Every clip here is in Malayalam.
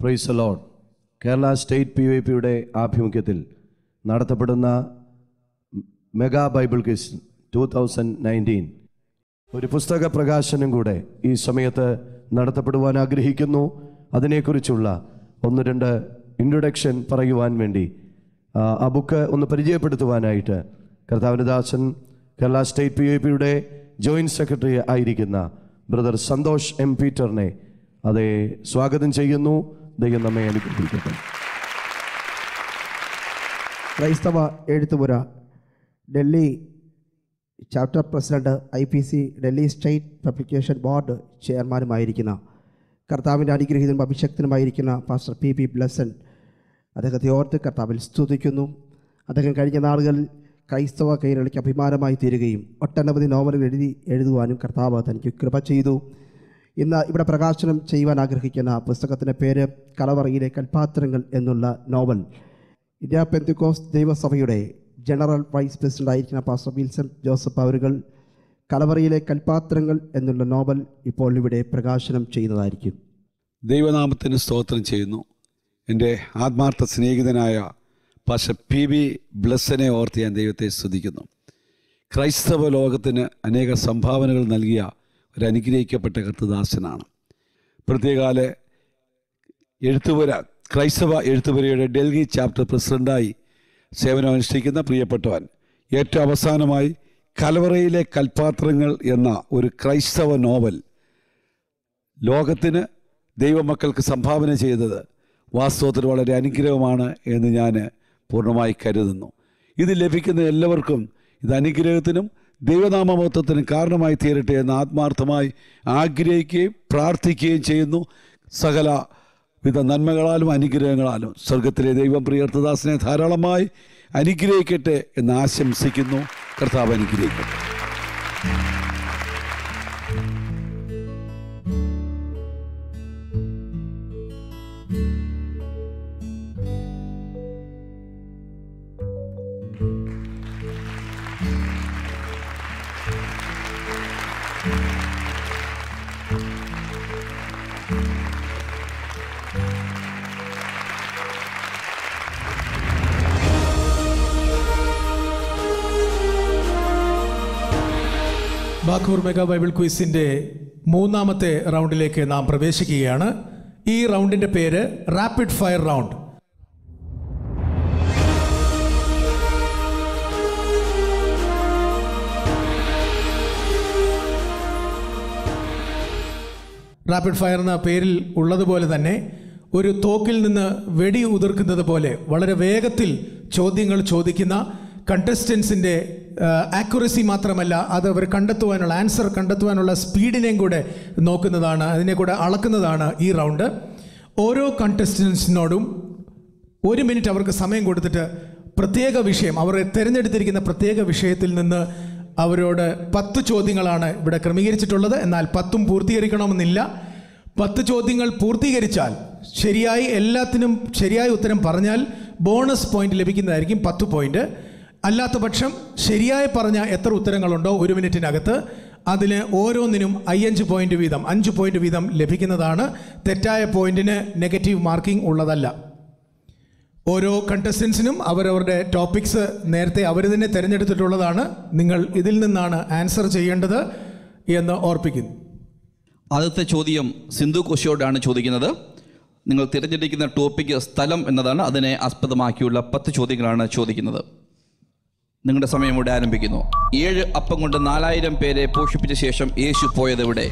Price lord Kerala state P Y പിയുടെ ആഭിമുഖ്യത്തിൽ നടത്തപ്പെടുന്ന mega Bible quiz two thousand nineteen ഒരു പുസ്തക പ്രകാശനം കൂടെ ഈ സമയത്ത് നടത്തപ്പെടുവാൻ ആഗ്രഹിക്കുന്നു അതിനെക്കുറിച്ചുള്ള ഒന്ന് രണ്ട് ഇൻട്രൊഡക്ഷൻ പറയുവാൻ വേണ്ടി ആ, ആ ബുക്ക് ഒന്ന് പരിചയപ്പെടുത്തുവാനായിട്ട് കർത്താവിൻ്റെ ദാസൻ കേരള സ്റ്റേറ്റ് പി ഐ പിയുടെ ജോയിൻറ്റ് സെക്രട്ടറി ആയിരിക്കുന്ന ബ്രദർ സന്തോഷ് എം പീറ്ററിനെ അതെ സ്വാഗതം ചെയ്യുന്നു ദൈവം നമ്മെ അനുഗ്രഹിക്കട്ടെ ക്രൈസ്തവ എഴുത്തുപുര Delhi chapter president I P C Delhi state publication board ചെയർമാനുമായിരിക്കുന്ന കർത്താവിൻ്റെ അനുഗ്രഹീതനും അഭിഷക്തനുമായിരിക്കുന്ന പാസ്റ്റർ പി പി ബ്ലസൻ അദ്ദേഹത്തെ ഓർത്ത് കർത്താവിൽ സ്തുതിക്കുന്നു അദ്ദേഹം കഴിഞ്ഞ നാളുകളിൽ ക്രൈസ്തവ കൈരളിക്ക് അഭിമാനമായി തീരുകയും ഒട്ടനവധി നോവലുകൾ എഴുതി എഴുതുവാനും കർത്താവ് തനിക്ക് കൃപ ചെയ്തു ഇന്ന് ഇവിടെ പ്രകാശനം ചെയ്യുവാൻ ആഗ്രഹിക്കുന്ന പുസ്തകത്തിൻ്റെ പേര് കലവറയിലെ കൽപ്പാത്രങ്ങൾ എന്നുള്ള നോവൽ ഇന്ത്യ പെന്തിക്കോസ് ദൈവസഭയുടെ ജനറൽ വൈസ് പ്രസിഡന്റ് ആയിരിക്കുന്ന പാസ്റ്റർ വിൽസൺ ജോസഫ് അവരുകൾ കലവറയിലെ കൽപ്പാത്രങ്ങൾ എന്നുള്ള നോവൽ ഇപ്പോൾ ഇവിടെ പ്രകാശനം ചെയ്യുന്നതായിരിക്കും ദൈവനാമത്തിന് സ്തോത്രം ചെയ്യുന്നു എൻ്റെ ആത്മാർത്ഥ സ്നേഹിതനായ പാഷ പി ബി ബ്ലസ്സിനെ ഓർത്ത് ഞാൻ ദൈവത്തെ സ്തുതിക്കുന്നു ക്രൈസ്തവ ലോകത്തിന് അനേക സംഭാവനകൾ നൽകിയ ഒരു അനുഗ്രഹിക്കപ്പെട്ട കർത്തദാസനാണ് പ്രത്യേകാല എഴുത്തുപുര ക്രൈസ്തവ എഴുത്തുപുരയുടെ ഡൽഹി ചാപ്റ്റർ പ്രസിഡൻ്റായി സേവനമനുഷ്ഠിക്കുന്ന പ്രിയപ്പെട്ടവൻ ഏറ്റവും അവസാനമായി കലവറയിലെ കൽപ്പാത്രങ്ങൾ എന്ന ഒരു ക്രൈസ്തവ നോവൽ ലോകത്തിന് ദൈവമക്കൾക്ക് സംഭാവന ചെയ്തത് വാസ്തവത്തിൽ വളരെ അനുഗ്രഹമാണ് എന്ന് ഞാൻ പൂർണ്ണമായി കരുതുന്നു ഇത് ലഭിക്കുന്ന എല്ലാവർക്കും ഇത് അനുഗ്രഹത്തിനും ദൈവനാമമത്വത്തിനും കാരണമായി തീരട്ടെ എന്ന് ആത്മാർത്ഥമായി ആഗ്രഹിക്കുകയും പ്രാർത്ഥിക്കുകയും ചെയ്യുന്നു സകല വിധ നന്മകളാലും അനുഗ്രഹങ്ങളാലും സ്വർഗത്തിലെ ദൈവം പ്രിയർത്ഥദാസിനെ ധാരാളമായി അനുഗ്രഹിക്കട്ടെ എന്ന് ആശംസിക്കുന്നു കർത്താവ് അനുഗ്രഹിക്കട്ടെ ബാഖൂർ മെഗാ ബൈബിൾ ക്വിസിന്റെ മൂന്നാമത്തെ റൗണ്ടിലേക്ക് നാം പ്രവേശിക്കുകയാണ് ഈ റൗണ്ടിന്റെ പേര് rapid fire round rapid fire എന്ന പേരിൽ ഉള്ളതുപോലെ തന്നെ ഒരു തോക്കിൽ നിന്ന് വെടി ഉതിർക്കുന്നത് പോലെ വളരെ വേഗത്തിൽ ചോദ്യങ്ങൾ ചോദിക്കുന്ന കണ്ടസ്റ്റൻസിൻ്റെ ആക്യുറസി മാത്രമല്ല അത് അവർ കണ്ടെത്തുവാനുള്ള ആൻസർ കണ്ടെത്തുവാനുള്ള സ്പീഡിനെയും കൂടെ നോക്കുന്നതാണ് അതിനെ കൂടെ അളക്കുന്നതാണ് ഈ റൗണ്ട് ഓരോ കണ്ടസ്റ്റൻസിനോടും ഒരു മിനിറ്റ് അവർക്ക് സമയം കൊടുത്തിട്ട് പ്രത്യേക വിഷയം അവർ തിരഞ്ഞെടുത്തിരിക്കുന്ന പ്രത്യേക വിഷയത്തിൽ നിന്ന് അവരോട് പത്ത് ചോദ്യങ്ങളാണ് ഇവിടെ ക്രമീകരിച്ചിട്ടുള്ളത് എന്നാൽ പത്തും പൂർത്തീകരിക്കണമെന്നില്ല പത്ത് ചോദ്യങ്ങൾ പൂർത്തീകരിച്ചാൽ ശരിയായി എല്ലാത്തിനും ശരിയായ ഉത്തരം പറഞ്ഞാൽ ബോണസ് പോയിന്റ് ലഭിക്കുന്നതായിരിക്കും പത്ത് പോയിന്റ് അല്ലാത്ത പക്ഷം ശരിയായി പറഞ്ഞ എത്ര ഉത്തരങ്ങളുണ്ടോ ഒരു മിനിറ്റിനകത്ത് അതിന് ഓരോന്നിനും അയ്യഞ്ച് പോയിന്റ് വീതം അഞ്ച് പോയിന്റ് വീതം ലഭിക്കുന്നതാണ് തെറ്റായ പോയിന്റിന് നെഗറ്റീവ് മാർക്കിംഗ് ഉള്ളതല്ല ഓരോ കണ്ടസ്റ്റൻസിനും അവരവരുടെ ടോപ്പിക്സ് നേരത്തെ അവർ തന്നെ തിരഞ്ഞെടുത്തിട്ടുള്ളതാണ് നിങ്ങൾ ഇതിൽ നിന്നാണ് ആൻസർ ചെയ്യേണ്ടത് എന്ന് ഓർപ്പിക്കുന്നു ആദ്യത്തെ ചോദ്യം സിന്ധു കോശിയോടാണ് ചോദിക്കുന്നത് നിങ്ങൾ തിരഞ്ഞെടുക്കുന്ന ടോപ്പിക് സ്ഥലം എന്നതാണ് അതിനെ ആസ്പദമാക്കിയുള്ള പത്ത് ചോദ്യങ്ങളാണ് ചോദിക്കുന്നത് നിങ്ങളുടെ സമയം ഇവിടെ ആരംഭിക്കുന്നു ഏഴ് അപ്പം കൊണ്ട് നാലായിരം പേരെ പോഷിപ്പിച്ച ശേഷം യേശു പോയത് എവിടെ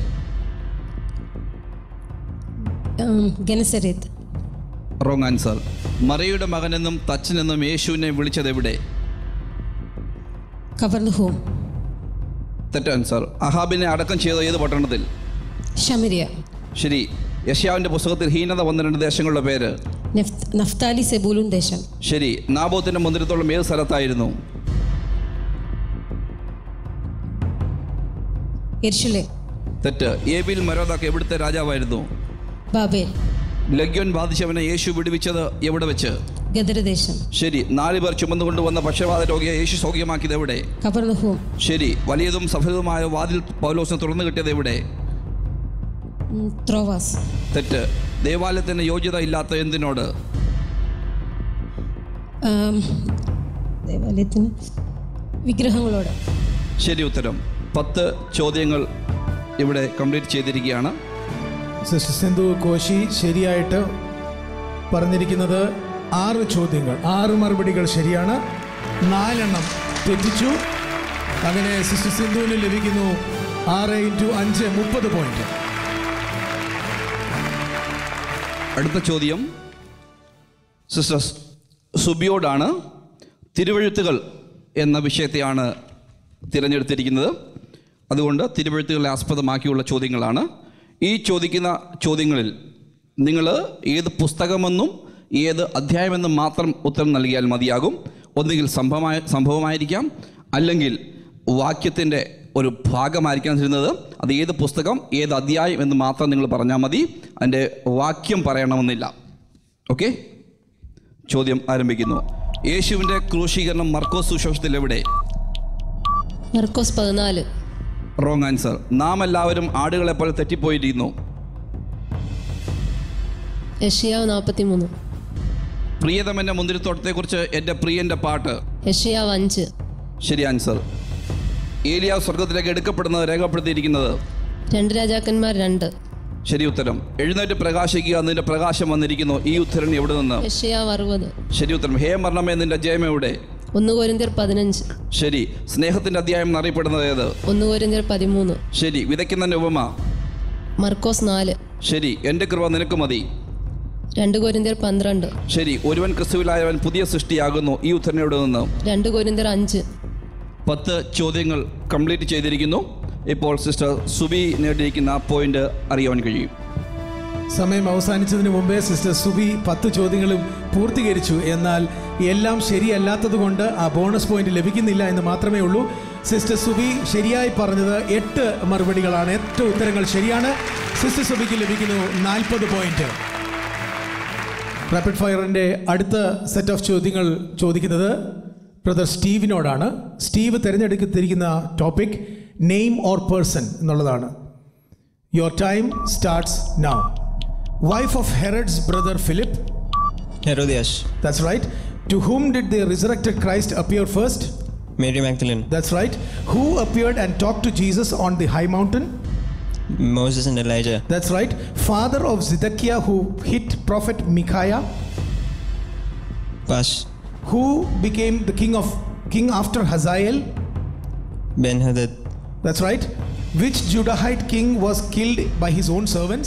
ഗനസരത്ത് റോങ് ആൻസർ മറിയുടെ മകനെന്നും തച്ചനെന്നും യേശുവിനെ വിളിച്ചത് എവിടെ കവർന്ന് ഹോം തെറ്റ് ആൻസർ അഹാബിനെ അടക്കം ചെയ്ത ഏത് പട്ടണത്തിൽ ഷമരിയ ശരി യഷ്യാവിൻ്റെ പുസ്തകത്തിൽ ഹീനത വന്ന രണ്ട് ദേശങ്ങളുടെ പേര് നെഫ്- നഫ്താലി സെബൂലുൻ ദേശം ശരി നാബോത്തിൻ്റെ മുന്തിരത്തോളം ഏത് സ്ഥലത്തായിരുന്നു എർഷുലെ തെറ്റ് ഏബിൽ മരോദാക്ക് എവിടുത്തെ രാജാവായിരുന്നു ബാബേൽ ലഗ്യോൻ ബാധിച്ചവനെ യേശു വിടുവിച്ചത് എവിടെ വെച്ച് ഗദരദേശം ശരി നാല് പേർ ചുമന്നുകൊണ്ട് വന്ന പക്ഷപാത രോഗിയെ യേശു സൗഖ്യമാക്കിയത് എവിടെ കവർന്ന് ഹോം ശരി വലിയതും സഫലതുമായ വാതിൽ പൗലോസിന് തുറന്നു കിട്ടിയത് എവിടെ ഉം, ത്രോവാസ് തെറ്റ് ദേവാലയത്തിന് യോഗ്യത ഇല്ലാത്ത എന്തിനോട് ആം, ദേവാലയത്തിന് വിഗ്രഹങ്ങളോട് ശരി ഉത്തരം പത്ത് ചോദ്യങ്ങൾ ഇവിടെ കംപ്ലീറ്റ് ചെയ്തിരിക്കുകയാണ് സിസ്റ്റർ സിന്ധു കോശി ശരിയായിട്ട് പറഞ്ഞിരിക്കുന്നത് ആറ് ചോദ്യങ്ങൾ ആറ് മറുപടികൾ ശരിയാണ് നാലെണ്ണം തെറ്റിച്ചു അങ്ങനെ സിസ്റ്റർ സിന്ധുവിന് ലഭിക്കുന്നു ആറ് ഇൻറ്റു അഞ്ച് മുപ്പത് പോയിന്റ് അടുത്ത ചോദ്യം സിസ്റ്റർ സുബിയോടാണ് തിരുവഴുത്തുകൾ എന്ന വിഷയത്തെയാണ് തിരഞ്ഞെടുത്തിരിക്കുന്നത് അതുകൊണ്ട് തിരുവഴുത്തുകളെ ആസ്പദമാക്കിയുള്ള ചോദ്യങ്ങളാണ് ഈ ചോദിക്കുന്ന ചോദ്യങ്ങളിൽ നിങ്ങൾ ഏത് പുസ്തകമെന്നും ഏത് അധ്യായമെന്നും മാത്രം ഉത്തരം നൽകിയാൽ മതിയാകും ഒന്നുകിൽ സംഭവമായ സംഭവമായിരിക്കാം അല്ലെങ്കിൽ വാക്യത്തിൻ്റെ ഒരു ഭാഗമായിരിക്കാൻ തരുന്നത് അത് ഏത് പുസ്തകം ഏത് അധ്യായം എന്ന് മാത്രം നിങ്ങൾ പറഞ്ഞാൽ മതി അതിൻ്റെ വാക്യം പറയണമെന്നില്ല ഓക്കെ ചോദ്യം ആരംഭിക്കുന്നു യേശുവിൻ്റെ ക്രൂശീകരണം മർക്കോസ് സുശോഷത്തിൽ എവിടെ മർക്കോസ് പതിനാല് റോങ് ആൻസർ നാം എല്ലാവരും ആടുകളെ പോലെ തെറ്റിപ്പോയിരിക്കുന്നു യഷയാവ് നാൽപ്പത്തി മൂന്ന് പ്രിയതമൻ്റെ മുന്തിരിത്തോട്ടത്തെക്കുറിച്ച് എൻ്റെ പ്രിയൻ്റെ പാട്ട് യഷയാവ് അഞ്ച് ശരി ആൻസർ ഏലിയ സ്വർഗത്തിലേക്ക് എടുക്കപ്പെടുന്നത് രേഖപ്പെടുത്തിയിരിക്കുന്നത് രണ്ട് രാജാക്കന്മാർ രണ്ട് ശരി ഉത്തരം എഴുന്നേറ്റ് പ്രകാശിക്കുക നിന്റെ പ്രകാശം വന്നിരിക്കുന്നു ഈ ഉത്തരം എവിടെ നിന്ന് യഷയാവ് അറുപത് ശരി ഉത്തരം ഹേ മരണമേ നിന്റെ ജയം എവിടെ ഒന്ന് കോരിന്തിയർ പതിനഞ്ച് ശരി സ്നേഹത്തിന്റെ അധ്യായം എന്നറിയപ്പെടുന്നത് ഏത് ഒന്ന് കോരിന്തിയർ പതിമൂന്ന് ശരി വിതയ്ക്കുന്നതിന്റെ ഉപമ മർക്കോസ് നാല് ശരി എൻ്റെ കൃപ നിനക്ക് മതി രണ്ട് കോരിന്തിയർ പന്ത്രണ്ട് ശരി ഒരുവൻ ക്രിസ്തുവിലായവൻ പുതിയ സൃഷ്ടിയാകുന്നു ഈ ഉത്തരം എവിടെ നിന്ന് രണ്ട് കോരിന്തിയർ അഞ്ച് പത്ത് ചോദ്യങ്ങൾ കംപ്ലീറ്റ് ചെയ്തിരിക്കുന്നു ഇപ്പോൾ സിസ്റ്റർ സുബി നേടിയിരിക്കുന്ന പോയിന്റ് അറിയാൻ കഴിയും സമയം അവസാനിച്ചതിന് മുമ്പേ സിസ്റ്റർ സുബി പത്ത് ചോദ്യങ്ങളും പൂർത്തീകരിച്ചു എന്നാൽ എല്ലാം ശരിയല്ലാത്തത് കൊണ്ട് ആ ബോണസ് പോയിന്റ് ലഭിക്കുന്നില്ല എന്ന് മാത്രമേ ഉള്ളൂ സിസ്റ്റർ സുബി ശരിയായി പറഞ്ഞത് എട്ട് മറുപടികളാണ് എട്ട് ഉത്തരങ്ങൾ ശരിയാണ് സിസ്റ്റർ സുബിക്ക് ലഭിക്കുന്നു നാൽപ്പത് പോയിന്റ് റാപ്പിഡ് ഫയറിൻ്റെ അടുത്ത സെറ്റ് ഓഫ് ചോദ്യങ്ങൾ ചോദിക്കുന്നത് ബ്രദർ സ്റ്റീവിനോടാണ് സ്റ്റീവ് തിരഞ്ഞെടുത്തിരിക്കുന്ന ടോപ്പിക് നെയിം ഓർ പേഴ്സൺ എന്നുള്ളതാണ് your time starts now wife of Herod's brother Philip Herodias, That's right. To whom did the resurrected Christ appear first? Mary Magdalene, That's right. Who appeared and talked to Jesus on the high mountain? Moses and Elijah, That's right. Father of Zedekiah who hit prophet Micaiah, Pash, who became the king of king after Hazael. Ben Hadad, That's right. Which Judahite king was killed by his own servants?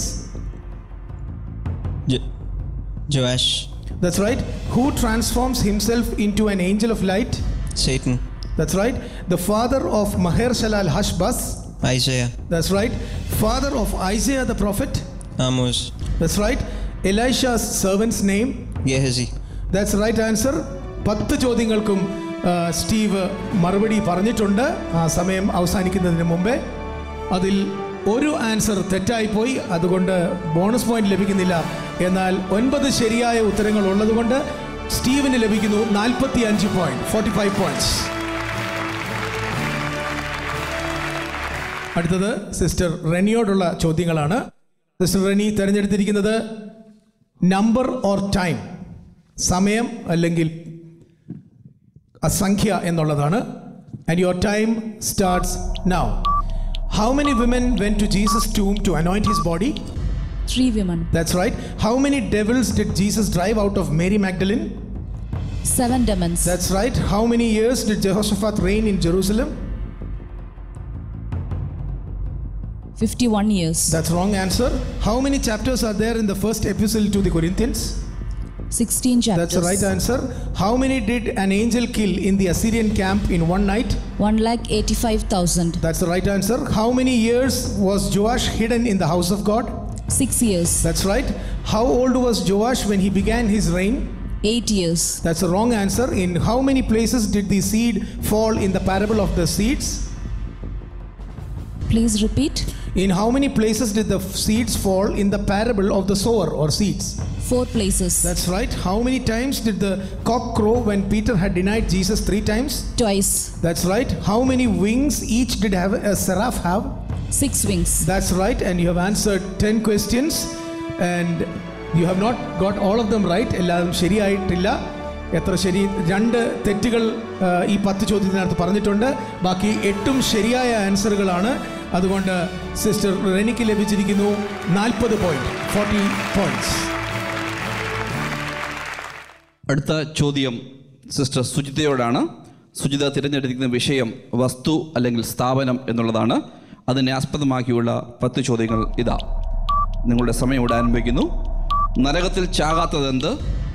jo- Joash, That's right. Who transforms himself into an angel of light? Satan, That's right. The father of Maher Shalal Hashbaz. Isaiah, That's right. Father of Isaiah the prophet. Amos, That's right. Elisha's servant's name. Gehazi, That's the right answer. പത്ത് ചോദ്യങ്ങൾക്കും ആ, സ്റ്റീവ് മറുപടി പറഞ്ഞിട്ടുണ്ട് ആ സമയം അവസാനിക്കുന്നതിന് മുമ്പേ അതിൽ ഒരു ആൻസർ തെറ്റായിപ്പോയി അതുകൊണ്ട് ബോണസ് പോയിന്റ് ലഭിക്കുന്നില്ല എന്നാൽ ഒൻപത് ശരിയായ ഉത്തരങ്ങൾ ഉള്ളതുകൊണ്ട് സ്റ്റീവിന് ലഭിക്കുന്നു നാൽപ്പത്തി അഞ്ച് പോയിന്റ് ഫോർട്ടി ഫൈവ് പോയിന്റ്സ് അടുത്തത് സിസ്റ്റർ റെനിയോടുള്ള ചോദ്യങ്ങളാണ് സിസ്റ്റർ റെനി തിരഞ്ഞെടുത്തിരിക്കുന്നത് നമ്പർ ഓർ ടൈം സമയം അല്ലെങ്കിൽ അസംഖ്യ എന്നുള്ളതാണ് and your time starts now how many women went to Jesus tomb to anoint his body Three women. That's right how many devils did Jesus drive out of Mary Magdalene Seven demons. That's right how many years did Jehoshaphat reign in Jerusalem 51 years. That's wrong answer how many chapters are there in the first epistle to the Corinthians 16 chapters. That's the right answer. How many did an angel kill in the Assyrian camp in one night? 1 lakh 85,000. That's the right answer. How many years was Joash hidden in the house of God? 6 years. That's right. How old was Joash when he began his reign? 8 years. That's the wrong answer. In how many places did the seed fall in the parable of the seeds? Please repeat. In how many places did the seeds fall in the parable of the sower or seeds? Four places. That's right. How many times did the cock crow when Peter had denied Jesus three times? Twice. That's right. How many wings each did have a seraph have? Six wings. That's right. And you have answered 10 questions and you have not got all of them right. എല്ലാതും ശരിയായിട്ടില്ല എത്ര ശരി രണ്ട് തെറ്റുകൾ ആ, ഈ പത്ത് ചോദ്യത്തിനകത്ത് പറഞ്ഞിട്ടുണ്ട് ബാക്കി എട്ടും ശരിയായ ആൻസറുകളാണ് അതുകൊണ്ട് സിസ്റ്റർ റെനിക്ക് ലഭിച്ചിരിക്കുന്നു നാൽപ്പത് പോയിന്റ് ഫോർട്ടി പോയിന്റ്സ് അടുത്ത ചോദ്യം സിസ്റ്റർ സുജിതയോടാണ് സുജിത തിരഞ്ഞെടുക്കുന്ന വിഷയം വസ്തു അല്ലെങ്കിൽ സ്ഥാപനം എന്നുള്ളതാണ് അതിനെ ആസ്പദമാക്കിയുള്ള പത്ത് ചോദ്യങ്ങൾ ഇതാ നിങ്ങളുടെ സമയം ഇവിടെ ആരംഭിക്കുന്നു നരകത്തിൽ ചാകാത്തതെന്ത്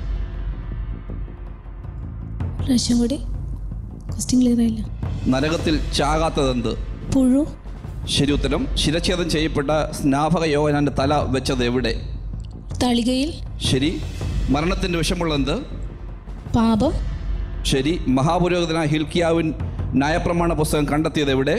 പ്രാവശ്യം കൂടി ക്വസ്റ്റ്യൻ ക്ലിയർ ആയില്ല നരകത്തിൽ ചാകാത്തതെന്ത് പുഴു ശരി ഉത്തരം ശിരച്ഛേദം ചെയ്യപ്പെട്ട സ്നാപക യോഹനാന്റെ തല വെച്ചത് എവിടെ തളികയിൽ ശരി മരണത്തിൻ്റെ വിഷമുള്ളതെന്ത് പാപം ശരി മഹാപുരോഹിതനായ ഹിൽക്കിയാവിൻ ന്യായപ്രമാണ പുസ്തകം കണ്ടെത്തിയത് എവിടെ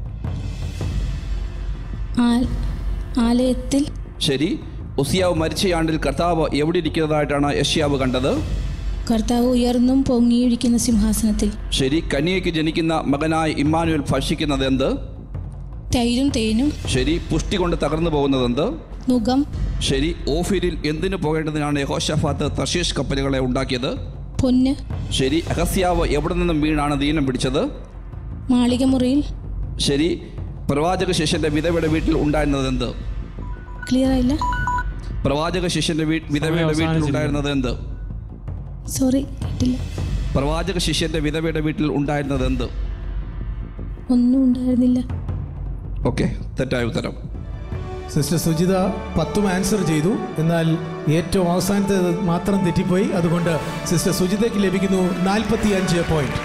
ആൽ- ആലയത്തിൽ ശരി ഉസിയാവ് മരിച്ചയാണ്ടിൽ കർത്താവ് എവിടെ ഇരിക്കുന്നതായിട്ടാണ് യഷ്യാവ് കണ്ടത് കർത്താവ് ഉയർന്നും പൊങ്ങിയിരിക്കുന്ന സിംഹാസനത്തിൽ ശരി കന്യയ്ക്ക് ജനിക്കുന്ന മകനായ ഇമ്മാനുവൽ ഭക്ഷിക്കുന്നത് എന്ത് തൈരും തേനും ശരി പുഷ്ടി കൊണ്ട് തകർന്നു പോകുന്നത് എന്ത് നുകം ശരി ഓഫീരിൽ എന്തിനു പോകേണ്ടതിനാണ് യഹോഷഫാത്ത് തർഷീഷ് കപ്പലുകളെ ഉണ്ടാക്കിയത് പൊന്ന് ശരി അഹസ്യാവ് എവിടെ നിന്നും വീണാണ് ദീനം പിടിച്ചത് മാളികമുറിയിൽ ശരി പ്രവാചക ശിഷ്യന്റെ വിധവയുടെ വീട്ടിൽ ഉണ്ടായിരുന്നത് എന്ത് ക്ലിയർ ആയില്ല പ്രവാചക ശിഷ്യന്റെ വീ വിധവയുടെ വീട്ടിൽ ഉണ്ടായിരുന്നത് എന്ത് സോറി കേട്ടില്ല പ്രവാചക ശിഷ്യന്റെ വിധവയുടെ വീട്ടിൽ ഉണ്ടായിരുന്നത് എന്ത് ഒന്നും ഉണ്ടായിരുന്നില്ല ഓക്കെ തെറ്റായ ഉത്തരം സിസ്റ്റർ സുജിത പത്തും ആൻസർ ചെയ്തു എന്നാൽ ഏറ്റവും അവസാനത്തെ മാത്രം തെറ്റിപ്പോയി അതുകൊണ്ട് സിസ്റ്റർ സുജിതയ്ക്ക് ലഭിക്കുന്നു നാൽപ്പത്തി അഞ്ച് പോയിന്റ്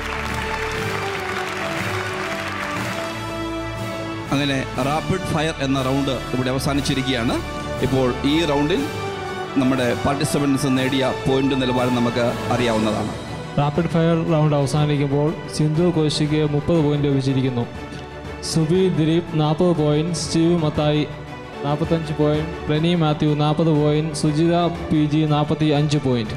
അങ്ങനെ റാപ്പിഡ് ഫയർ എന്ന റൗണ്ട് ഇവിടെ അവസാനിച്ചിരിക്കുകയാണ് ഇപ്പോൾ ഈ റൗണ്ടിൽ നമ്മുടെ പാർട്ടിസിപ്പൻസ് നേടിയ പോയിന്റ് നിലവാരം നമുക്ക് അറിയാവുന്നതാണ് റാപ്പിഡ് ഫയർ റൗണ്ട് അവസാനിക്കുമ്പോൾ സിന്ധു കോശിക്ക് മുപ്പത് പോയിന്റ് ലഭിച്ചിരിക്കുന്നു സുബി ദിലീപ് നാൽപ്പത് പോയിന്റ് സ്റ്റീവ് മത്തായി നാൽപ്പത്തഞ്ച് പോയിന്റ് റെനി മാത്യു നാൽപ്പത് പോയിന്റ് സുജിത പി ജി നാൽപ്പത്തി അഞ്ച് പോയിന്റ്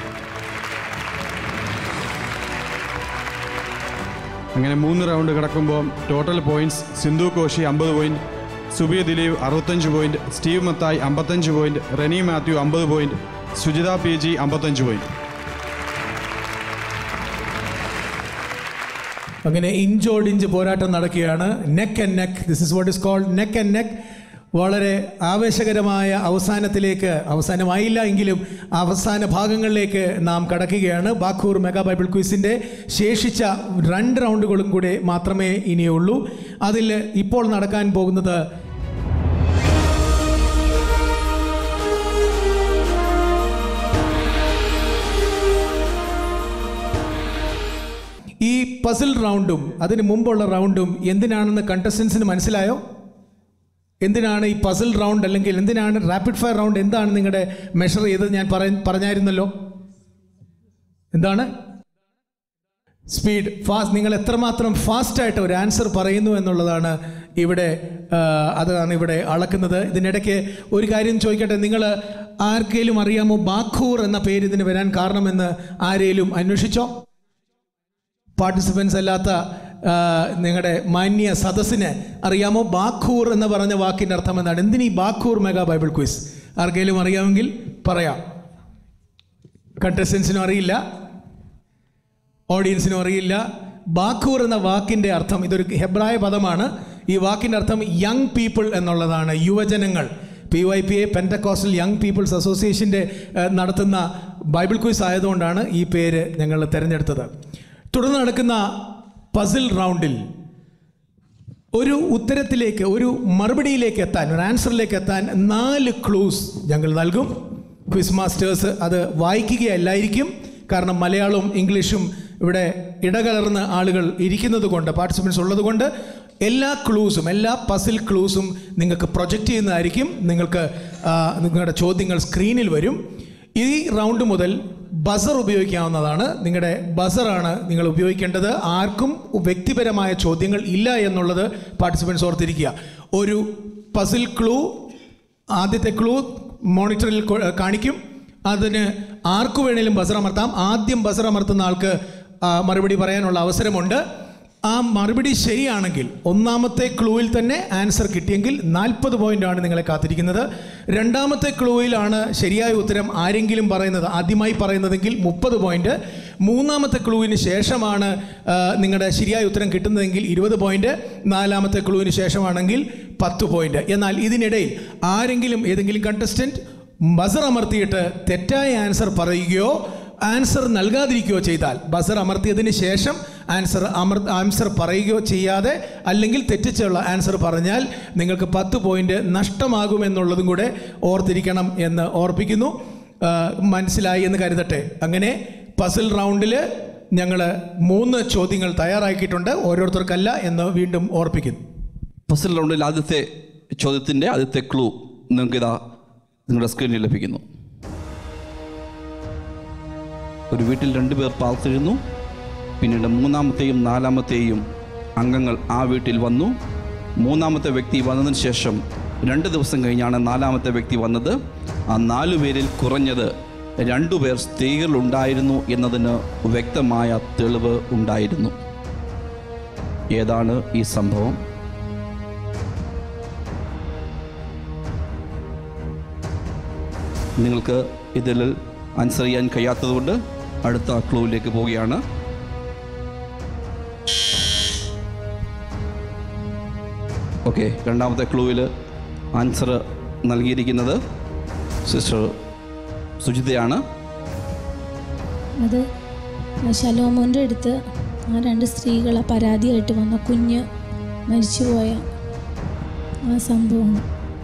അങ്ങനെ മൂന്ന് റൗണ്ട് കിടക്കുമ്പോൾ ടോട്ടൽ പോയിന്റ്സ് സിന്ധു കോശി അമ്പത് പോയിന്റ് സുബിയ ദിലീപ് അറുപത്തഞ്ച് പോയിന്റ് സ്റ്റീവ് മത്തായി അമ്പത്തഞ്ച് പോയിന്റ് റെനി മാത്യു അമ്പത് പോയിന്റ് സുജിത പി ജി അമ്പത്തഞ്ച് പോയിന്റ് അങ്ങനെ ഇഞ്ചോടിഞ്ച് പോരാട്ടം നടക്കുകയാണ് neck and neck this is what is called neck and neck വളരെ ആവേശകരമായ അവസാനത്തിലേക്ക് അവസാനമായില്ല എങ്കിലും അവസാന ഭാഗങ്ങളിലേക്ക് നാം കടക്കുകയാണ് ബാക്കൂർ മെഗാ ബൈബിൾ ക്വിസിൻ്റെ ശേഷിച്ച രണ്ട് റൗണ്ടുകളും കൂടെ മാത്രമേ ഇനിയുള്ളൂ അതിൽ ഇപ്പോൾ നടക്കാൻ പോകുന്നത് ഈ പസിൽ റൗണ്ടും അതിന് മുമ്പുള്ള റൗണ്ടും എന്തിനാണെന്ന് കണ്ടസ്റ്റൻസിന് മനസ്സിലായോ എന്തിനാണ് ഈ പസിൽ റൗണ്ട് അല്ലെങ്കിൽ എന്തിനാണ് റാപ്പിഡ് ഫയർ റൗണ്ട് എന്താണ് നിങ്ങളുടെ മെഷർ ചെയ്തത് ഞാൻ പറ പറഞ്ഞായിരുന്നല്ലോ എന്താണ് സ്പീഡ് ഫാസ്റ്റ് നിങ്ങൾ എത്രമാത്രം ഫാസ്റ്റായിട്ട് ഒരു ആൻസർ പറയുന്നു എന്നുള്ളതാണ് ഇവിടെ ആ, അതാണ് ഇവിടെ അളക്കുന്നത് ഇതിനിടയ്ക്ക് ഒരു കാര്യം ചോദിക്കട്ടെ നിങ്ങൾ ആർക്കെങ്കിലും അറിയാമോ ബാഖൂർ എന്ന പേര് ഇതിന് വരാൻ കാരണമെന്ന് ആരെങ്കിലും അന്വേഷിച്ചോ പാർട്ടിസിപ്പൻസ് അല്ലാത്ത ആ, നിങ്ങളുടെ മാന്യ സദസ്സിന് അറിയാമോ ബാഖൂർ എന്ന് പറഞ്ഞ വാക്കിൻ്റെ അർത്ഥം എന്താണ് എന്തിനീ ബാഖൂർ മെഗാ ബൈബിൾ ക്വിസ് ആർക്കെങ്കിലും അറിയാമെങ്കിൽ പറയാം കണ്ടസ്റ്റൻസിനും അറിയില്ല ഓഡിയൻസിനും അറിയില്ല ബാഖൂർ എന്ന വാക്കിൻ്റെ അർത്ഥം ഇതൊരു ഹെബ്രായ പദമാണ് ഈ വാക്കിൻ്റെ അർത്ഥം യങ് പീപ്പിൾ എന്നുള്ളതാണ് യുവജനങ്ങൾ P Y P A Pentecostal young people's അസോസിയേഷൻ്റെ ഏഹ്, നടത്തുന്ന ബൈബിൾ ക്വിസ് ആയതുകൊണ്ടാണ് ഈ പേര് ഞങ്ങൾ തിരഞ്ഞെടുത്തത് തുടർന്ന് നടക്കുന്ന പസിൽ റൗണ്ടിൽ ഒരു ഉത്തരത്തിലേക്ക് ഒരു മറുപടിയിലേക്ക് എത്താൻ ഒരു ആൻസറിലേക്ക് എത്താൻ നാല് ക്ലൂസ് ഞങ്ങൾ നൽകും ക്വിസ് മാസ്റ്റേഴ്സ് അത് വായിക്കുകയല്ലായിരിക്കും കാരണം മലയാളവും ഇംഗ്ലീഷും ഇവിടെ ഇടകലർന്ന ആളുകൾ ഇരിക്കുന്നത് കൊണ്ട് പാർട്ടിസിപ്പൻസ് ഉള്ളത് കൊണ്ട് എല്ലാ ക്ലൂസും എല്ലാ പസിൽ ക്ലൂസും നിങ്ങൾക്ക് പ്രൊജക്റ്റ് ചെയ്യുന്നതായിരിക്കും നിങ്ങൾക്ക് ആ, നിങ്ങളുടെ ചോദ്യങ്ങൾ സ്ക്രീനിൽ വരും ഈ റൗണ്ട് മുതൽ ബസർ ഉപയോഗിക്കാവുന്നതാണ് നിങ്ങളുടെ ബസറാണ് നിങ്ങൾ ഉപയോഗിക്കേണ്ടത് ആർക്കും വ്യക്തിപരമായ ചോദ്യങ്ങൾ ഇല്ല എന്നുള്ളത് പാർട്ടിസിപ്പൻസ് ഓർത്തിരിക്കുക ഒരു പസിൽ ക്ലൂ ആദ്യത്തെ ക്ലൂ മോണിറ്ററിൽ കൊ- കാണിക്കും അതിന് ആർക്കു വേണേലും ബസർ അമർത്താം ആദ്യം ബസർ അമർത്തുന്ന ആൾക്ക് ആ, മറുപടി പറയാനുള്ള അവസരമുണ്ട് ആ മറുപടി ശരിയാണെങ്കിൽ ഒന്നാമത്തെ ക്ലൂവിൽ തന്നെ ആൻസർ കിട്ടിയെങ്കിൽ നാൽപ്പത് പോയിൻ്റാണ് നിങ്ങളെ കാത്തിരിക്കുന്നത് രണ്ടാമത്തെ ക്ലൂവിലാണ് ശരിയായ ഉത്തരം ആരെങ്കിലും പറയുന്നത് ആദ്യമായി പറയുന്നതെങ്കിൽ മുപ്പത് പോയിൻ്റ് മൂന്നാമത്തെ ക്ലൂവിന് ശേഷമാണ് ആ, നിങ്ങളുടെ ശരിയായ ഉത്തരം കിട്ടുന്നതെങ്കിൽ ഇരുപത് പോയിൻ്റ് നാലാമത്തെ ക്ലൂവിന് ശേഷമാണെങ്കിൽ പത്ത് പോയിൻ്റ് എന്നാൽ ഇതിനിടയിൽ ആരെങ്കിലും ഏതെങ്കിലും കണ്ടസ്റ്റൻറ്റ് ബസർ അമർത്തിയിട്ട് തെറ്റായ ആൻസർ പറയുകയോ ആൻസർ നൽകാതിരിക്കുകയോ ചെയ്താൽ ബസർ അമർത്തിയതിന് ശേഷം ആൻസർ അമർ ആൻസർ പറയുകയോ ചെയ്യാതെ അല്ലെങ്കിൽ തെറ്റിച്ചുള്ള ആൻസർ പറഞ്ഞാൽ നിങ്ങൾക്ക് പത്ത് പോയിന്റ് നഷ്ടമാകുമെന്നുള്ളതും കൂടെ ഓർത്തിരിക്കണം എന്ന് ഓർപ്പിക്കുന്നു ആ, മനസ്സിലായി എന്ന് കരുതട്ടെ അങ്ങനെ പസിൽ റൗണ്ടിൽ ഞങ്ങൾ മൂന്ന് ചോദ്യങ്ങൾ തയ്യാറാക്കിയിട്ടുണ്ട് ഓരോരുത്തർക്കല്ല എന്ന് വീണ്ടും ഓർപ്പിക്കുന്നു ഫസ്റ്റ് റൗണ്ടിൽ ആദ്യത്തെ ചോദ്യത്തിൻ്റെ ആദ്യത്തെ ക്ലൂ നിങ്ങൾക്കിതാ നിങ്ങളുടെ സ്ക്രീനിൽ ലഭിക്കുന്നു ഒരു വീട്ടിൽ രണ്ടുപേർ പാർത്തിരുന്നു പിന്നീട് മൂന്നാമത്തെയും നാലാമത്തെയും അംഗങ്ങൾ ആ വീട്ടിൽ വന്നു മൂന്നാമത്തെ വ്യക്തി വന്നതിന് ശേഷം രണ്ട് ദിവസം കഴിഞ്ഞാണ് നാലാമത്തെ വ്യക്തി വന്നത് ആ നാലു പേരിൽ കുറഞ്ഞത് രണ്ടുപേർ സ്ത്രീകളുണ്ടായിരുന്നു എന്നതിന് വ്യക്തമായ തെളിവ് ഉണ്ടായിരുന്നു ഏതാണ് ഈ സംഭവം നിങ്ങൾക്ക് ഇതിൽ ആൻസർ ചെയ്യാൻ കഴിയാത്തതുകൊണ്ട് അടുത്ത ക്ലൂവിലേക്ക് പോവുകയാണ് ഓക്കെ രണ്ടാമത്തെ ക്ലൂവിൽ ആൻസർ നൽകിയിരിക്കുന്നത് സിസ്റ്റർ സുജിതയാണ് അത് ശലോമോൻ്റെ അടുത്ത് ആ രണ്ട് സ്ത്രീകളെ പരാതിയായിട്ട് വന്ന കുഞ്ഞ് മരിച്ചുപോയ ആ സംഭവമാണ്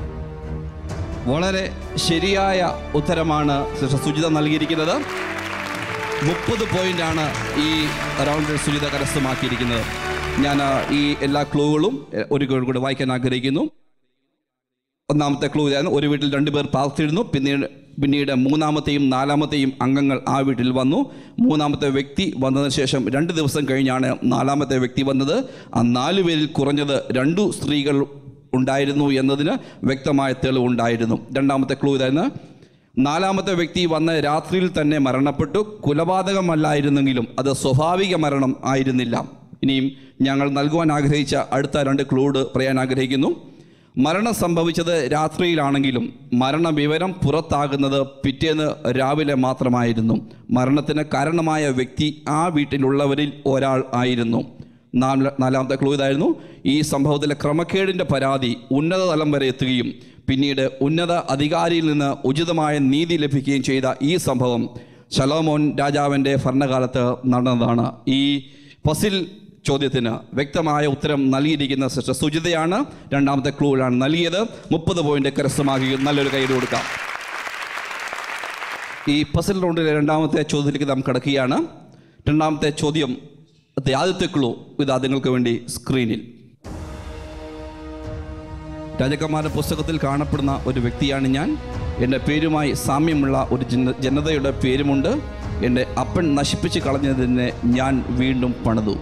വളരെ ശരിയായ ഉത്തരമാണ് സിസ്റ്റർ സുജിത നൽകിയിരിക്കുന്നത് മുപ്പത് പോയിന്റാണ് ഈ റൗണ്ടിൽ സുജിത കരസ്ഥമാക്കിയിരിക്കുന്നത് ഞാൻ ആ, ഈ എല്ലാ ക്ലൂകളും എ, ഒരു കൂടെ വായിക്കാൻ ആഗ്രഹിക്കുന്നു ഒന്നാമത്തെ ക്ലൂ ഇതായിരുന്നു ഒരു വീട്ടിൽ രണ്ടുപേർ പാർത്തിരുന്നു പിന്നീട് പിന്നീട് മൂന്നാമത്തെയും നാലാമത്തെയും അംഗങ്ങൾ ആ വീട്ടിൽ വന്നു മൂന്നാമത്തെ വ്യക്തി വന്നതിന് ശേഷം രണ്ട് ദിവസം കഴിഞ്ഞാണ് നാലാമത്തെ വ്യക്തി വന്നത് ആ നാലു പേരിൽ കുറഞ്ഞത് രണ്ടു സ്ത്രീകൾ ഉണ്ടായിരുന്നു എന്നതിന് വ്യക്തമായ തെളിവുണ്ടായിരുന്നു രണ്ടാമത്തെ ക്ലൂ ഇതായിരുന്നു നാലാമത്തെ വ്യക്തി വന്ന രാത്രിയിൽ തന്നെ മരണപ്പെട്ടു കൊലപാതകമല്ലായിരുന്നെങ്കിലും അത് സ്വാഭാവിക മരണം ആയിരുന്നില്ല ഇനിയും ഞങ്ങൾ നൽകുവാൻ ആഗ്രഹിച്ച അടുത്ത രണ്ട് ക്ലൂഡ് പറയാൻ ആഗ്രഹിക്കുന്നു മരണം സംഭവിച്ചത് രാത്രിയിലാണെങ്കിലും മരണവിവരം പുറത്താകുന്നത് പിറ്റേന്ന് രാവിലെ മാത്രമായിരുന്നു മരണത്തിന് കാരണമായ വ്യക്തി ആ വീട്ടിലുള്ളവരിൽ ഒരാൾ ആയിരുന്നു നാല- നാലാമത്തെ ക്ലൂ ഇതായിരുന്നു ഈ സംഭവത്തിലെ ക്രമക്കേടിൻ്റെ പരാതി ഉന്നത തലം വരെ എത്തുകയും പിന്നീട് ഉന്നത അധികാരിയിൽ നിന്ന് ഉചിതമായ നീതി ലഭിക്കുകയും ചെയ്ത ഈ സംഭവം ശലോമോൻ രാജാവിൻ്റെ ഭരണകാലത്ത് നടന്നതാണ് ഈ ഫസിൽ ചോദ്യത്തിന് വ്യക്തമായ ഉത്തരം നൽകിയിരിക്കുന്ന സിസ്റ്റർ സുജിതയാണ് രണ്ടാമത്തെ ക്ലൂവിലാണ് നൽകിയത് മുപ്പത് പോയിന്റ് കരസ്ഥമാക്കുകയും നല്ലൊരു കൈയ്യടി കൊടുക്കാം ഈ പസിൽ റൗണ്ടിലെ രണ്ടാമത്തെ ചോദ്യത്തിലേക്ക് നാം കിടക്കുകയാണ് രണ്ടാമത്തെ ചോദ്യം ത്തെ ആദ്യത്തെ ക്ലൂ ഇതാ നിങ്ങൾക്ക് വേണ്ടി സ്ക്രീനിൽ രാജകുമാര പുസ്തകത്തിൽ കാണപ്പെടുന്ന ഒരു വ്യക്തിയാണ് ഞാൻ എൻ്റെ പേരുമായി സാമ്യമുള്ള ഒരു ജന ജനതയുടെ പേരുമുണ്ട് എൻ്റെ അപ്പൻ നശിപ്പിച്ച് കളഞ്ഞതിനെ ഞാൻ വീണ്ടും പണിതു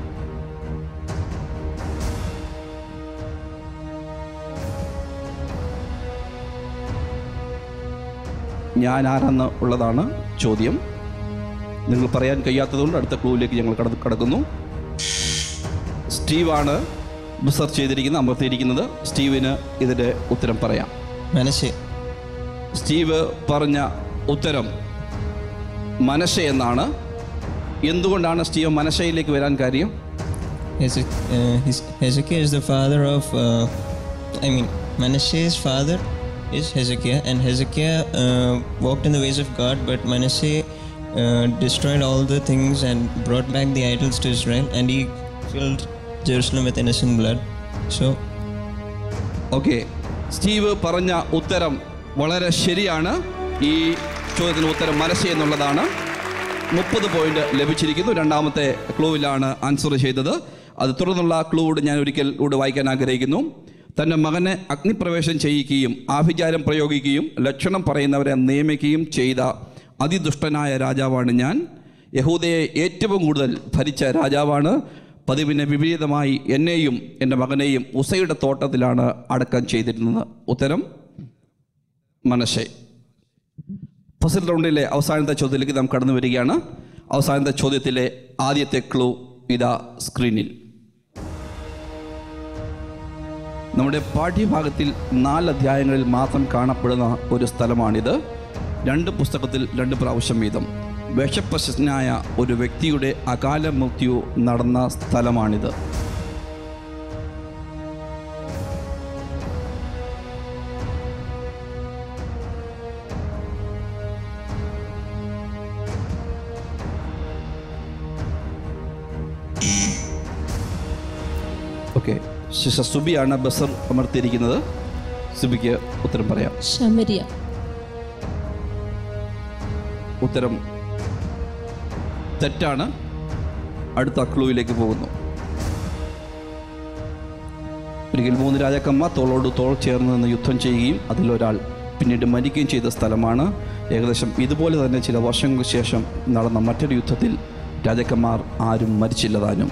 ഞാൻ ആരെന്ന് ഉള്ളതാണ് ചോദ്യം നിങ്ങൾ പറയാൻ കഴിയാത്തതുകൊണ്ട് അടുത്ത ക്ലൂവിലേക്ക് ഞങ്ങൾ കട കടക്കുന്നു സ്റ്റീവാണ് റിസർച്ച് ചെയ്തിരിക്കുന്നത് അമർത്തിയിരിക്കുന്നത് സ്റ്റീവിന് ഇതിൻ്റെ ഉത്തരം പറയാം മനശ്ശെ സ്റ്റീവ് പറഞ്ഞ ഉത്തരം മനശ എന്നാണ് എന്തുകൊണ്ടാണ് സ്റ്റീവ് മനശയിലേക്ക് വരാൻ കാര്യം Heze- uh, his- Hezekiah is the father of, uh, I mean, Manasseh's father is Hezekiah, and Hezekiah uh, walked in the ways of God, but Manasseh uh, destroyed all the things and brought back the idols to Israel, and he filled Jerusalem with innocent blood. So, okay Steve പറഞ്ഞ ഉത്തരം വളരെ ശരിയാണ് ഈ ചോദ്യത്തിന് ഉത്തരം മനശ എന്നുള്ളതാണ് മുപ്പത് പോയിന്റ് ലഭിച്ചിരിക്കുന്നു രണ്ടാമത്തെ ക്ലൂവിലാണ് ആൻസർ ചെയ്തത് അത് തുടർന്നുള്ള ക്ലൂഡ് ഞാൻ ഒരിക്കൽ കൂടെ വായിക്കാൻ ആഗ്രഹിക്കുന്നു തൻ്റെ മകനെ അഗ്നിപ്രവേശം ചെയ്യിക്കുകയും ആഭിചാരം പ്രയോഗിക്കുകയും ലക്ഷണം പറയുന്നവരെ നിയമിക്കുകയും ചെയ്ത അതിദുഷ്ടനായ രാജാവാണ് ഞാൻ യഹൂദയെ ഏറ്റവും കൂടുതൽ ഭരിച്ച രാജാവാണ് പതിവിന് വിപരീതമായി എന്നെയും എൻ്റെ മകനെയും ഉസയുടെ തോട്ടത്തിലാണ് അടക്കം ചെയ്തിരുന്നത് ഉത്തരം മനശെ ഫസ്റ്റ് റൗണ്ടിലെ അവസാനത്തെ ചോദ്യത്തിലേക്ക് നാം കടന്നു വരികയാണ് അവസാനത്തെ ചോദ്യത്തിലെ ആദ്യത്തെ ക്ലൂ ഇതാ സ്ക്രീനിൽ നമ്മുടെ പാഠ്യഭാഗത്തിൽ നാല് അധ്യായങ്ങളിൽ മാത്രം കാണപ്പെടുന്ന ഒരു സ്ഥലമാണിത് രണ്ട് പുസ്തകത്തിൽ രണ്ട് പ്രാവശ്യം വീതം വിഷപ്രശസ്തനായ ഒരു വ്യക്തിയുടെ അകാല മൃത്യു നടന്ന സ്ഥലമാണിത് ഓക്കെ സിസ്റ്റർ സുബിയാണ് ബസർ അമർത്തിയിരിക്കുന്നത് സുബിക്ക് ഉത്തരം പറയാം ശമരിയ ഉത്തരം തെറ്റാണ് അടുത്ത ക്ലൂവിലേക്ക് പോകുന്നു ഒരിക്കൽ മൂന്ന് രാജാക്കന്മാർ തോളോട് തോൾ ചേർന്ന് നിന്ന് യുദ്ധം ചെയ്യുകയും അതിലൊരാൾ പിന്നീട് മരിക്കുകയും ചെയ്ത സ്ഥലമാണ് ഏകദേശം ഇതുപോലെ തന്നെ ചില വർഷങ്ങൾക്ക് ശേഷം നടന്ന മറ്റൊരു യുദ്ധത്തിൽ രാജാക്കന്മാർ ആരും മരിച്ചില്ല താനും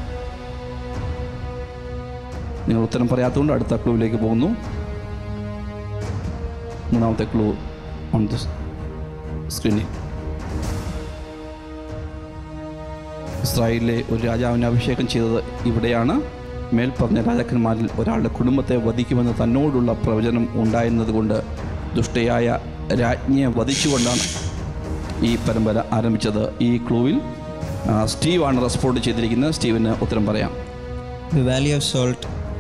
നിങ്ങൾ ഉത്തരം പറയാത്തതുകൊണ്ട് അടുത്ത ക്ലൂവിലേക്ക് പോകുന്നു മൂന്നാമത്തെ ക്ലൂ ഓൺ ദ സ്ക്രീനിൽ ഇസ്രായേലിലെ ഒരു രാജാവിനെ അഭിഷേകം ചെയ്തത് ഇവിടെയാണ് മേൽപ്പറഞ്ഞ രാജാക്കന്മാരിൽ ഒരാളുടെ കുടുംബത്തെ വധിക്കുമെന്ന് തന്നോടുള്ള പ്രവചനം ഉണ്ടായിരുന്നത് കൊണ്ട് ദുഷ്ടയായ രാജ്ഞിയെ വധിച്ചുകൊണ്ടാണ് ഈ പരമ്പര ആരംഭിച്ചത് ഈ ക്ലൂവിൽ ആ, സ്റ്റീവാണ് റെസ്പോണ്ട് ചെയ്തിരിക്കുന്നത് സ്റ്റീവിന് ഉത്തരം പറയാം The Valley of Salt.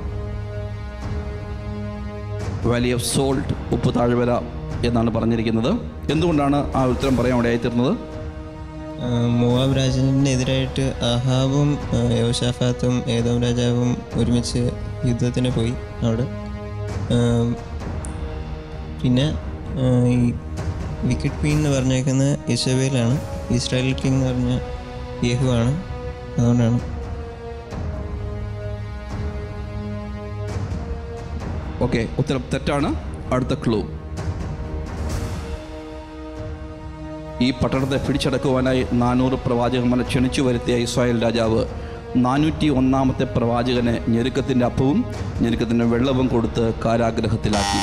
Valley of salt ഉപ്പ് താഴ്വര എന്നാണ് പറഞ്ഞിരിക്കുന്നത് എന്തുകൊണ്ടാണ് ആ ഉത്തരം പറയാൻ ഇടയായി തീർന്നത് ആ, മോവാബ് രാജാവിനെതിരായിട്ട് അഹാബും ആ, യോശാഫാത്തും ഏതോം രാജാവും ഒരുമിച്ച് യുദ്ധത്തിന് പോയി അവിടെ ആ, പിന്നെ ആ, ഈ വിക്കറ്റ് ക്വീൻ എന്ന് പറഞ്ഞേക്കുന്നത് ഇസബേലാണ് ഇസ്രായേൽ കിങ് എന്ന് പറഞ്ഞ യേഹു ആണ് അതുകൊണ്ടാണ് ഓക്കെ ഉത്തരം തെറ്റാണ് അടുത്ത ക്ലൂ ഈ പട്ടണത്തെ പിടിച്ചടക്കുവാനായി നാനൂറ് പ്രവാചകന്മാരെ ക്ഷണിച്ചു വരുത്തിയ ഇസ്രായേൽ രാജാവ് നാനൂറ്റി ഒന്നാമത്തെ പ്രവാചകനെ ഞെരുക്കത്തിൻ്റെ അപ്പവും ഞെരുക്കത്തിൻ്റെ വെള്ളവും കൊടുത്ത് കാരാഗ്രഹത്തിലാക്കി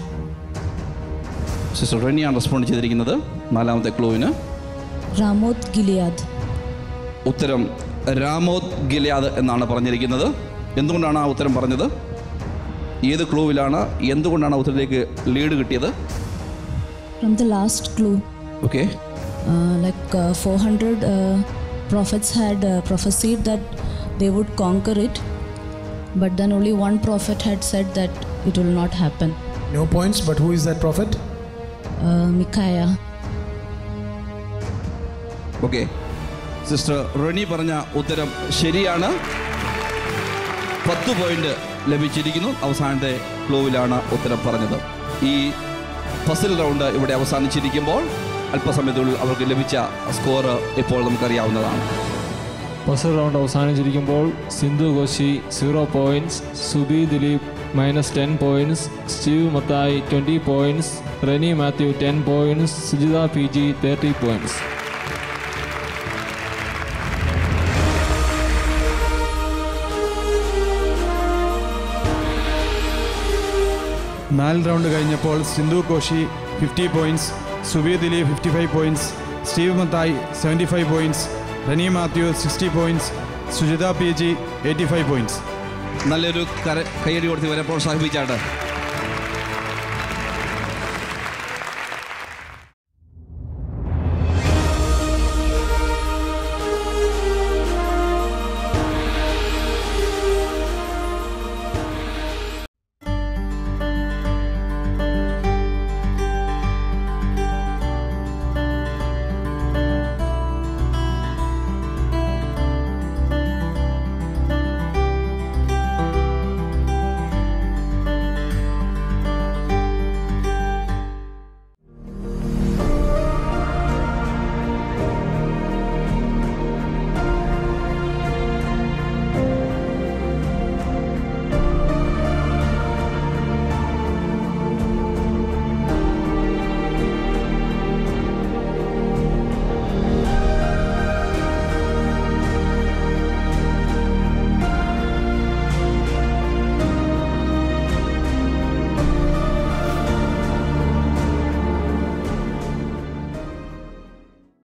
സിസ്റ്റർ റെനിയാണ് റെസ്പോണ്ട് ചെയ്തിരിക്കുന്നത് നാലാമത്തെ ക്ലൂവിന് Ramoth Gilead. ഉത്തരം രാമോത് ഗിലിയാദ് എന്നാണ് പറഞ്ഞിരിക്കുന്നത് എന്തുകൊണ്ടാണ് ആ ഉത്തരം പറഞ്ഞത് ഏത് ക്ലൂവിലാണ് എന്തുകൊണ്ടാണ് ആ ഉത്തരത്തിലേക്ക് ലീഡ് കിട്ടിയത് From the last clue, okay uh, like uh, 400 uh, prophets had uh, prophesied that they would conquer it, but then only one prophet had said that it will not happen. No points, but who is that prophet? Uh, Micaiah. Okay sister Reni പറഞ്ഞ ഉത്തരം ശരിയാണ് പത്ത് പോയിന്റ് ലഭിച്ചിരിക്കുന്നു അവസാനത്തെ ക്ലൂവിലാണ് ഉത്തരം പറഞ്ഞത് ഈ ഫസിൽ റൗണ്ട് ഇവിടെ അവസാനിച്ചിരിക്കുമ്പോൾ അല്പസമയത്തുള്ളിൽ അവർക്ക് ലഭിച്ച സ്കോർ ഇപ്പോൾ നമുക്കറിയാവുന്നതാണ് ഫസ്റ്റ് റൗണ്ട് അവസാനിച്ചിരിക്കുമ്പോൾ Sindhu Koshy zero points Subi Dileep minus ten points Steve Mathai twenty points Reni Mathew ten points Sujitha P G thirty points നാല് റൗണ്ട് കഴിഞ്ഞപ്പോൾ Sindhu Koshy fifty points Subiya Dileep fifty five points Steve Mathai seventy five points Reni Mathew sixty points Sujitha P G eighty five points നല്ലൊരു കര കയ്യടി കൊടുത്ത് ഇവരെ പ്രോത്സാഹിപ്പിച്ചാട്ട്